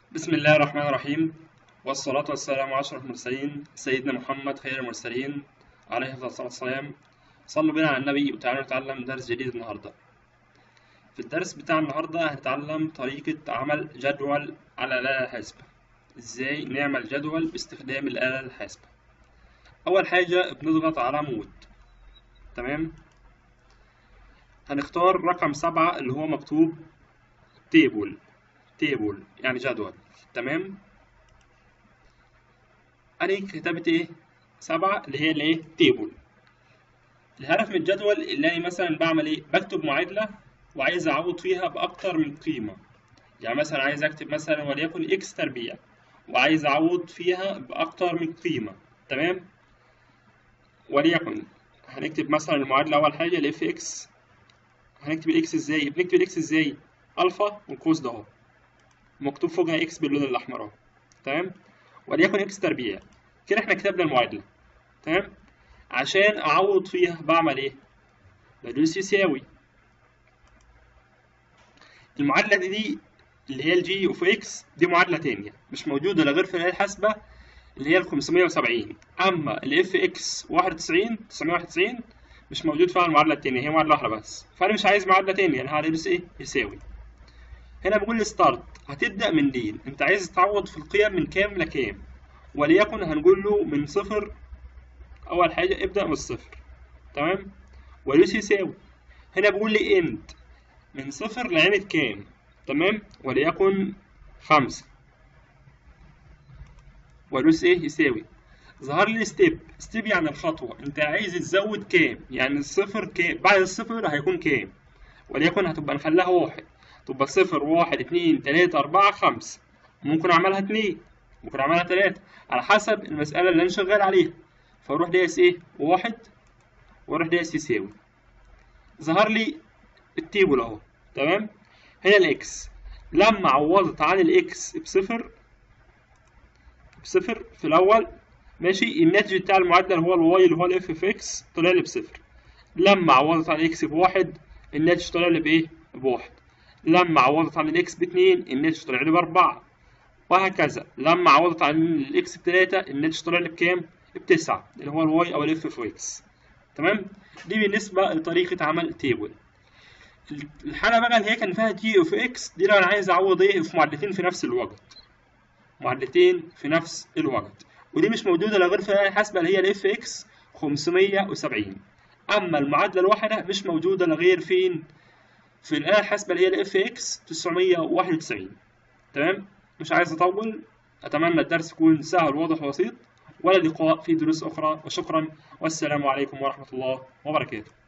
بسم الله الرحمن الرحيم والصلاة والسلام على أشرف المرسلين سيدنا محمد خير المرسلين عليه الصلاة والسلام صلوا بنا على النبي وتعالوا نتعلم درس جديد النهاردة في الدرس بتاع النهاردة هنتعلم طريقة عمل جدول على الآلة الحاسبة إزاي نعمل جدول باستخدام الآلة الحاسبة أول حاجة بنضغط على مود تمام هنختار رقم سبعة اللي هو مكتوب تيبل تيبل يعني جدول تمام أنا كتبت إيه سبعة اللي هي الإيه تيبل الهدف من الجدول اللي أنا مثلا بعمل إيه بكتب معادلة وعايز أعوض فيها بأكتر من قيمة يعني مثلا عايز أكتب مثلا وليكن إكس تربيع وعايز أعوض فيها بأكتر من قيمة تمام وليكن هنكتب مثلا المعادلة أول حاجة الاف إكس هنكتب الإكس إزاي بنكتب الإكس إزاي ألفا والقوس ده أهو مكتوب فوقها إكس باللون الأحمر أهو تمام وليكن إكس تربيع كده إحنا كتبنا المعادلة تمام عشان أعوض فيها بعمل إيه بدوس يساوي المعادلة دي اللي هي الجي اوف اكس دي معادلة تانية مش موجودة لا غير في الآلة الحاسبة اللي هي ال 570 أما الاف اكس 91 991 مش موجود فيها المعادلة التانية هي معادلة واحدة بس فأنا مش عايز معادلة تانية أنا هدرس إيه يساوي هنا بقول لي ستارت هتبدأ من دي أنت عايز تعوض في القيم من كام لكام وليكن هنقول له من صفر أول حاجة ابدأ من الصفر تمام ودوس يساوي هنا بقول لي اند من صفر لعينة كام تمام وليكن خمسة وادوس ايه يساوي ظهر لي ستيب ستيب يعني الخطوة انت عايز تزود كام يعني الصفر كام بعد الصفر هيكون كام وليكن هتبقى نخليها واحد تبقى صفر واحد اتنين تلاتة أربعة خمسة ممكن أعملها اتنين ممكن أعملها تلاتة على حسب المسألة اللي أنا شغال عليها فأروح دايس ايه واحد وأروح دايس يساوي ظهر لي التيبل أهو تمام هنا الإكس لما عوضت عن الإكس بصفر بصفر في الأول ماشي الناتج بتاع المعادلة اللي هو الواي اللي هو الاف في اكس طلع لي بصفر لما عوضت عن الاكس بواحد الناتج طلع لي بايه؟ بواحد لما عوضت عن الاكس باتنين الناتج طلع لي بأربعة وهكذا لما عوضت عن الاكس بتلاتة الناتج طلع لي بكام؟ بتسعة اللي هو الواي أو الاف في اكس تمام؟ دي بالنسبة لطريقة عمل تيبل الحالة بقى اللي هي كان فيها جي اوف اكس دي لو أنا عايز أعوض ايه في معادلتين في نفس الوقت معادلتين في نفس الوقت ودي مش موجودة لا غير في الآلة الحاسبة اللي هي الاف اكس 570 أما المعادلة الواحدة مش موجودة لا غير فين؟ في الآلة الحاسبة اللي هي الاف اكس 991 تمام؟ مش عايز أطول أتمنى الدرس يكون سهل وواضح وبسيط ولا لقاء في دروس أخرى وشكرا والسلام عليكم ورحمة الله وبركاته